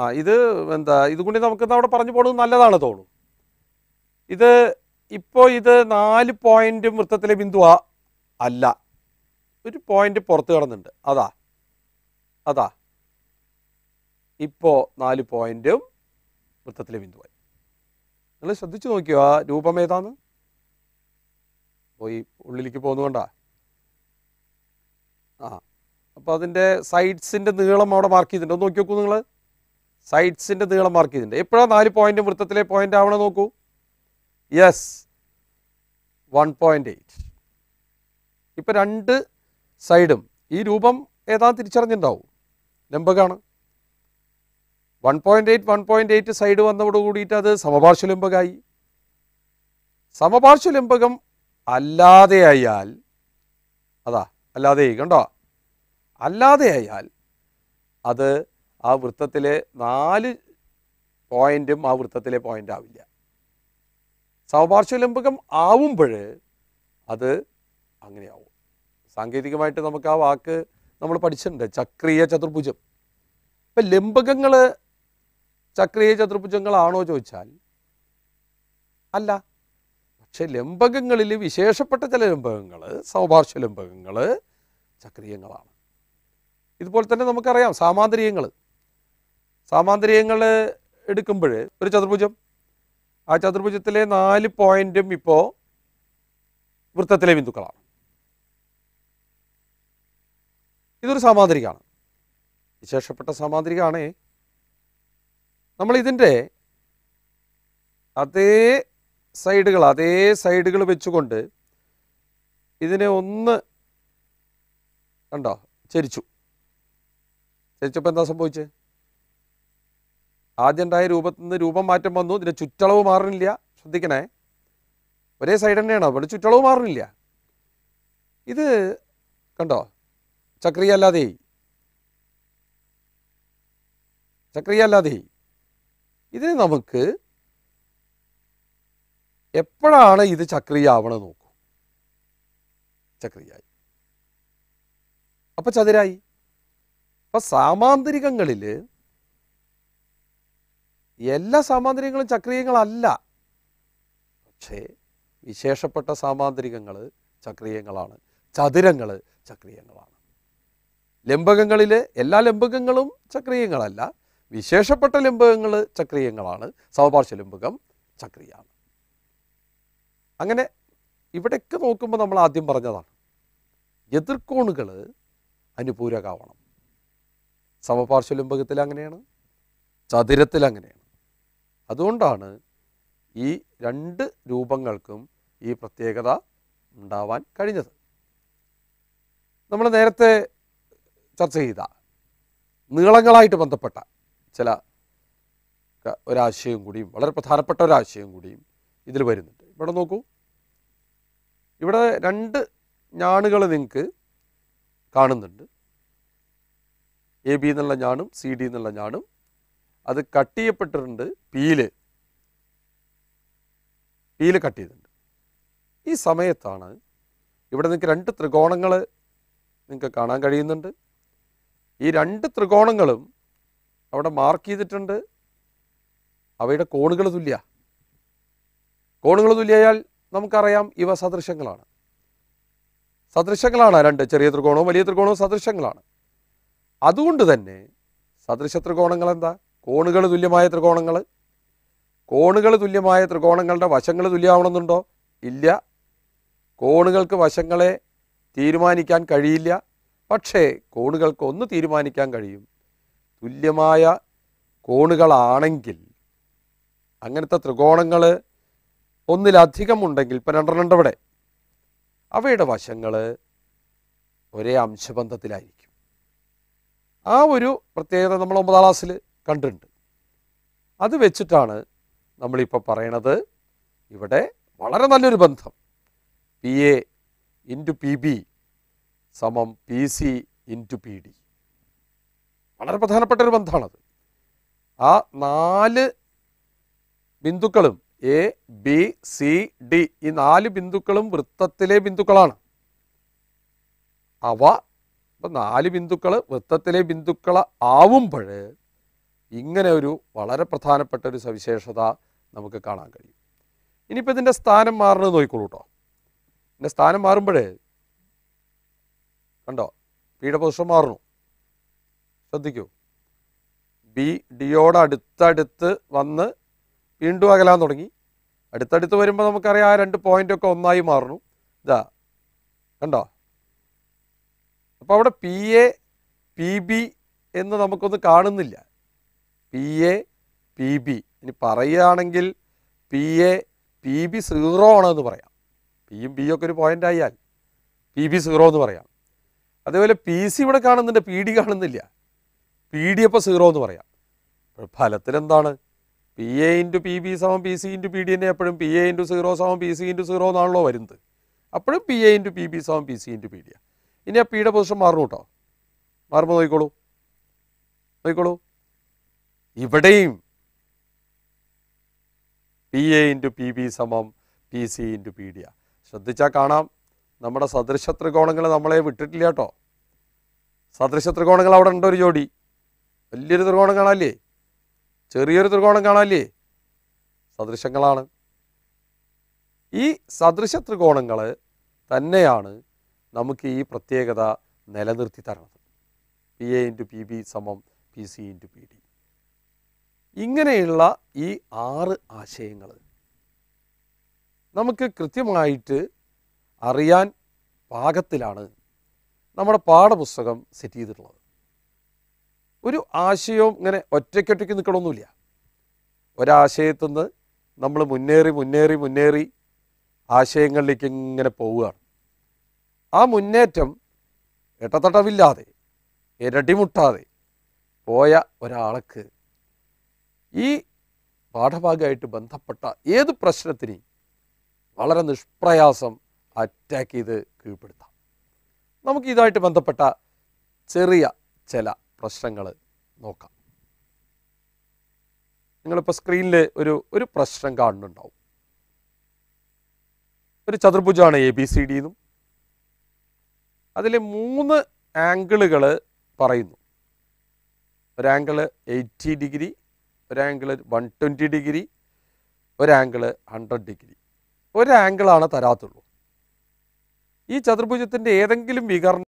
ആ ഇത് എന്താ ഇതുകൊണ്ട് നമുക്ക് അവിടെ പറഞ്ഞു പോകുന്നത് നല്ലതാണ് തോന്നുന്നു ഇത് ഇപ്പോൾ ഇത് നാല് പോയിന്റ് വൃത്തത്തിലെ ബിന്ദുവാ അല്ല ഒരു പോയിന്റ് പുറത്ത് കിടന്നുണ്ട് അതാ അതാ ഇപ്പോൾ നാല് പോയിന്റും വൃത്തത്തിലെ ബിന്ദുവായി നിങ്ങൾ ശ്രദ്ധിച്ചു നോക്കിയോ ആ രൂപം ഏതാന്ന് പോയി ഉള്ളിലേക്ക് പോകുന്നുകൊണ്ടാ ആ അപ്പോൾ അതിൻ്റെ സൈഡ്സിൻ്റെ നീളം അവിടെ മാർക്ക് ചെയ്തിട്ടുണ്ട് ഒന്ന് നോക്കി നോക്കൂ നിങ്ങൾ സൈഡ്സിൻ്റെ നീളം മാർക്ക് ചെയ്തിട്ടുണ്ട് എപ്പോഴാണ് നാല് പോയിന്റ് വൃത്തത്തിലെ പോയിന്റ് ആവണം നോക്കൂ യെസ് വൺ പോയിന്റ് എയ്റ്റ് ഇപ്പം രണ്ട് സൈഡും ഈ രൂപം ഏതാ തിരിച്ചറിഞ്ഞിട്ടുണ്ടാവും ലംബകാണ് one point eight one point eight side വന്നതോട് കൂടിയിട്ട് അത് സമപാർശ്വലംബകമായി സമപാർശ്വലംബകം അല്ലാതെയായാൽ അതാ അല്ലാതെ കണ്ടോ അല്ലാതെയായാൽ അത് ആ വൃത്തത്തിലെ നാല് പോയിന്റും ആ വൃത്തത്തിലെ പോയിന്റ് ആവില്ല സമപാർശ്വലംബകം ആവുമ്പോൾ അത് അങ്ങനെയാവും സാങ്കേതികമായിട്ട് നമുക്ക് ആ വാക്ക് നമ്മൾ പഠിച്ചിട്ടുണ്ട് ചക്രീയ ചതുർഭുജം ഇപ്പം ലംബകങ്ങൾ ചക്രീയ ചതുർഭുജങ്ങളാണോ ചോദിച്ചാൽ അല്ല പക്ഷെ ലംബകങ്ങളിൽ വിശേഷപ്പെട്ട ചില ലംബകങ്ങൾ സൗപാർശ്വ ലംബകങ്ങൾ ചക്രീയങ്ങളാണ് ഇതുപോലെ തന്നെ നമുക്കറിയാം സാമാന്തരീയങ്ങൾ സാമാന്തരീയങ്ങൾ എടുക്കുമ്പോൾ ഒരു ചതുർഭുജം ആ ചതുർഭുജത്തിലെ നാല് പോയിന്റും ഇപ്പോൾ വൃത്തത്തിലെ ബിന്ദുക്കളാണ് ഇതൊരു സാമാന്തരികമാണ് വിശേഷപ്പെട്ട സാമാന്തരികമാണേ നമ്മൾ ഇതിൻ്റെ അതേ സൈഡുകൾ അതേ സൈഡുകൾ വെച്ചുകൊണ്ട് ഇതിനെ ഒന്ന് കണ്ടോ ചരിച്ചു ചരിച്ചപ്പോൾ എന്താ സംഭവിച്ചത് ആദ്യം ഉണ്ടായ രൂപത്തിൽ നിന്ന് രൂപം മാറ്റം വന്നു ഇതിൻ്റെ ചുറ്റളവ് മാറുന്നില്ല ശ്രദ്ധിക്കണേ ഒരേ സൈഡ് തന്നെയാണ് അവിടെ ചുറ്റളവ് മാറുന്നില്ല ഇത് കണ്ടോ ചക്രീയ അല്ലാതെ ചക്രീയ അല്ലാതെ ഇതിന് നമുക്ക് എപ്പോഴാണ് ഇത് ചക്രീയ ആവണം നോക്കൂ ചക്രീയായി അപ്പൊ ചതുരായി അപ്പൊ സാമാന്തരികങ്ങളിൽ എല്ലാ സാമാന്തരികങ്ങളും ചക്രീയങ്ങളല്ല പക്ഷേ വിശേഷപ്പെട്ട സാമാന്തരികങ്ങൾ ചക്രീയങ്ങളാണ് ചതുരങ്ങൾ ചക്രീയങ്ങളാണ് ലംബകങ്ങളിൽ എല്ലാ ലംബകങ്ങളും ചക്രീയങ്ങളല്ല വിശേഷപ്പെട്ട ലംബകങ്ങൾ ചക്രീയങ്ങളാണ് സമപാർശ്വ ലംബകം ചക്രീയാണ് അങ്ങനെ ഇവിടെയൊക്കെ നോക്കുമ്പോൾ നമ്മൾ ആദ്യം പറഞ്ഞതാണ് എതിർക്കോണുകൾ അനുപൂരകാവണം സമപാർശ്വ ലംബകത്തിൽ അങ്ങനെയാണ് ചതുരത്തിൽ അങ്ങനെയാണ് അതുകൊണ്ടാണ് ഈ രണ്ട് രൂപങ്ങൾക്കും ഈ പ്രത്യേകത ഉണ്ടാവാൻ കഴിഞ്ഞത് നമ്മൾ നേരത്തെ ചർച്ച ചെയ്ത നീളങ്ങളായിട്ട് ബന്ധപ്പെട്ട ചില ക- ഒരാശയം കൂടിയും വളരെ പ്രധാനപ്പെട്ട ഒരാശയം കൂടിയും ഇതിൽ വരുന്നുണ്ട് ഇവിടെ നോക്കൂ ഇവിടെ രണ്ട് ഞാണുകൾ നിങ്ങൾക്ക് കാണുന്നുണ്ട് എ ബി എന്നുള്ള ഞാണും സി ഡി എന്നുള്ള ഞാണും അത് കട്ട് ചെയ്യപ്പെട്ടിട്ടുണ്ട് പീല് പീല് കട്ട് ചെയ്തിട്ടുണ്ട് ഈ സമയത്താണ് ഇവിടെ നിങ്ങൾക്ക് രണ്ട് ത്രികോണങ്ങൾ നിങ്ങൾക്ക് കാണാൻ കഴിയുന്നുണ്ട് ഈ രണ്ട് ത്രികോണങ്ങളും അവിടെ മാർക്ക് ചെയ്തിട്ടുണ്ട് അവയുടെ കോണുകൾ തുല്യ കോണുകൾ തുല്യയാൽ നമുക്കറിയാം ഇവ സദൃശങ്ങളാണ് സദൃശങ്ങളാണ് രണ്ട് ചെറിയ ത്രികോണവും വലിയ ത്രികോണവും സദൃശങ്ങളാണ് അതുകൊണ്ട് തന്നെ സദൃശ ത്രികോണങ്ങൾ എന്താ കോണുകൾ തുല്യമായ ത്രികോണങ്ങൾ കോണുകൾ തുല്യമായ ത്രികോണങ്ങളുടെ വശങ്ങൾ തുല്യമാവണമെന്നുണ്ടോ ഇല്ല കോണുകൾക്ക് വശങ്ങളെ തീരുമാനിക്കാൻ കഴിയില്ല പക്ഷേ കോണുകൾക്ക് ഒന്ന് തീരുമാനിക്കാൻ കഴിയും തുല്യമായ കോണുകളാണെങ്കിൽ അങ്ങനത്തെ ത്രികോണങ്ങൾ ഒന്നിലധികം ഉണ്ടെങ്കിൽ ഇപ്പം രണ്ടെണ്ണം ഉണ്ട് ഇവിടെ അവയുടെ വശങ്ങൾ ഒരേ അംശബന്ധത്തിലായിരിക്കും ആ ഒരു പ്രത്യേകത നമ്മൾ ഒമ്പതാം ക്ലാസ്സിൽ കണ്ടിട്ടുണ്ട് അത് വെച്ചിട്ടാണ് നമ്മളിപ്പോൾ പറയണത് ഇവിടെ വളരെ നല്ലൊരു ബന്ധം P A into P B സമം P C into P D വളരെ പ്രധാനപ്പെട്ട ഒരു ബന്ധമാണത് ആ നാല് ബിന്ദുക്കളും എ ബി സി ഡി ഈ നാല് ബിന്ദുക്കളും വൃത്തത്തിലെ ബിന്ദുക്കളാണ് അവ ഇപ്പം നാല് ബിന്ദുക്കൾ വൃത്തത്തിലെ ബിന്ദുക്കൾ ആവുമ്പോൾ ഇങ്ങനെ ഒരു വളരെ പ്രധാനപ്പെട്ട ഒരു സവിശേഷത നമുക്ക് കാണാൻ കഴിയും ഇനിയിപ്പോൾ ഇതിൻ്റെ സ്ഥാനം മാറുന്നത് നോക്കിക്കോളൂ കേട്ടോ ഇതിൻ്റെ സ്ഥാനം മാറുമ്പോഴേ കണ്ടോ പിയുടെ പൊസിഷൻ മാറുന്നു ശ്രദ്ധിക്കൂ ബി ഡിയോട് അടുത്തടുത്ത് വന്ന് വീണ്ടും അകലാൻ തുടങ്ങി അടുത്തടുത്ത് വരുമ്പോൾ നമുക്കറിയാം ആ രണ്ട് പോയിൻ്റൊക്കെ ഒന്നായി മാറുന്നു ഇതാ കണ്ടോ അപ്പോൾ അവിടെ പി എ പി ബി എന്ന് നമുക്കൊന്ന് കാണുന്നില്ല പി എ പി ബി ഇനി പറയുകയാണെങ്കിൽ P A P B zero ആണെന്ന് പറയാം പിയും ബി ഒക്കെ ഒരു പോയിൻ്റ് ആയാൽ പി ബി സീറോ എന്ന് പറയാം അതേപോലെ പി സി ഇവിടെ കാണുന്നുണ്ട് പി ഡി കാണുന്നില്ല പി ഡി അപ്പോൾ സീറോ എന്ന് പറയാം അപ്പോൾ ഫലത്തിൽ എന്താണ് P A into P B സമം P C into P D തന്നെ എപ്പോഴും പി എ ഇൻറ്റു സീറോ സമം പി സി ഇൻറ്റു സീറോ എന്നാണല്ലോ വരുന്നത് അപ്പോഴും P A into P B സമം P C into P D ഇനി ആ പിയുടെ പൊസിഷൻ മാറും കേട്ടോ മാറുമ്പോൾ നോക്കിക്കോളൂ നോക്കിക്കോളൂ ഇവിടെയും P A into P B സമം P C into P D ശ്രദ്ധിച്ചാൽ കാണാം നമ്മുടെ സദൃശ ത്രികോണങ്ങൾ നമ്മളെ വിട്ടിട്ടില്ല കേട്ടോ സദൃശ ത്രികോണങ്ങൾ അവിടെ ഉണ്ട് ഒരു ജോഡി വലിയൊരു ത്രികോണം കാണാല്ലേ ചെറിയൊരു ത്രികോണം കാണാല്ലേ സദൃശങ്ങളാണ് ഈ സദൃശ ത്രികോണങ്ങൾ തന്നെയാണ് നമുക്ക് ഈ പ്രത്യേകത നിലനിർത്തി തരുന്നത് P A into P B സമം P C into P D ഇങ്ങനെയുള്ള ഈ ആറ് ആശയങ്ങൾ നമുക്ക് കൃത്യമായിട്ട് അറിയാൻ പാകത്തിലാണ് നമ്മുടെ പാഠപുസ്തകം സെറ്റ് ചെയ്തിട്ടുള്ളത് ഒരു ആശയവും ഇങ്ങനെ ഒറ്റയ്ക്കൊറ്റയ്ക്ക് നിൽക്കണമൊന്നുമില്ല ഒരാശയത്തു നിന്ന് നമ്മൾ മുന്നേറി മുന്നേറി മുന്നേറി ആശയങ്ങളിലേക്ക് ഇങ്ങനെ പോവുകയാണ് ആ മുന്നേറ്റം എട്ടത്തട്ടവില്ലാതെ ഇരട്ടിമുട്ടാതെ പോയ ഒരാൾക്ക് ഈ പാഠഭാഗമായിട്ട് ബന്ധപ്പെട്ട ഏത് പ്രശ്നത്തിനെയും വളരെ നിഷ്പ്രയാസം അറ്റാക്ക് ചെയ്ത് കീഴ്പ്പെടുത്താം നമുക്ക് ഇതായിട്ട് ബന്ധപ്പെട്ട ചെറിയ ചില പ്രശ്നങ്ങൾ നോക്കാം നിങ്ങളിപ്പോൾ സ്ക്രീനിൽ ഒരു ഒരു പ്രശ്നം കാണുന്നുണ്ടാവും ഒരു ചതുർഭുജമാണ് എ ബി സി ഡി എന്നും അതിൽ മൂന്ന് ആംഗിളുകൾ പറയുന്നു ഒരു ആംഗിള് എയ്റ്റി ഡിഗ്രി ഒരു ആംഗിള് വൺ ട്വൻറ്റി ഡിഗ്രി ഒരു ആംഗിള് ഹൺഡ്രഡ് ഡിഗ്രി ഒരു ആംഗിളാണ് തരാത്തുള്ളൂ ഈ ചതുർഭുജത്തിൻ്റെ ഏതെങ്കിലും വികർണ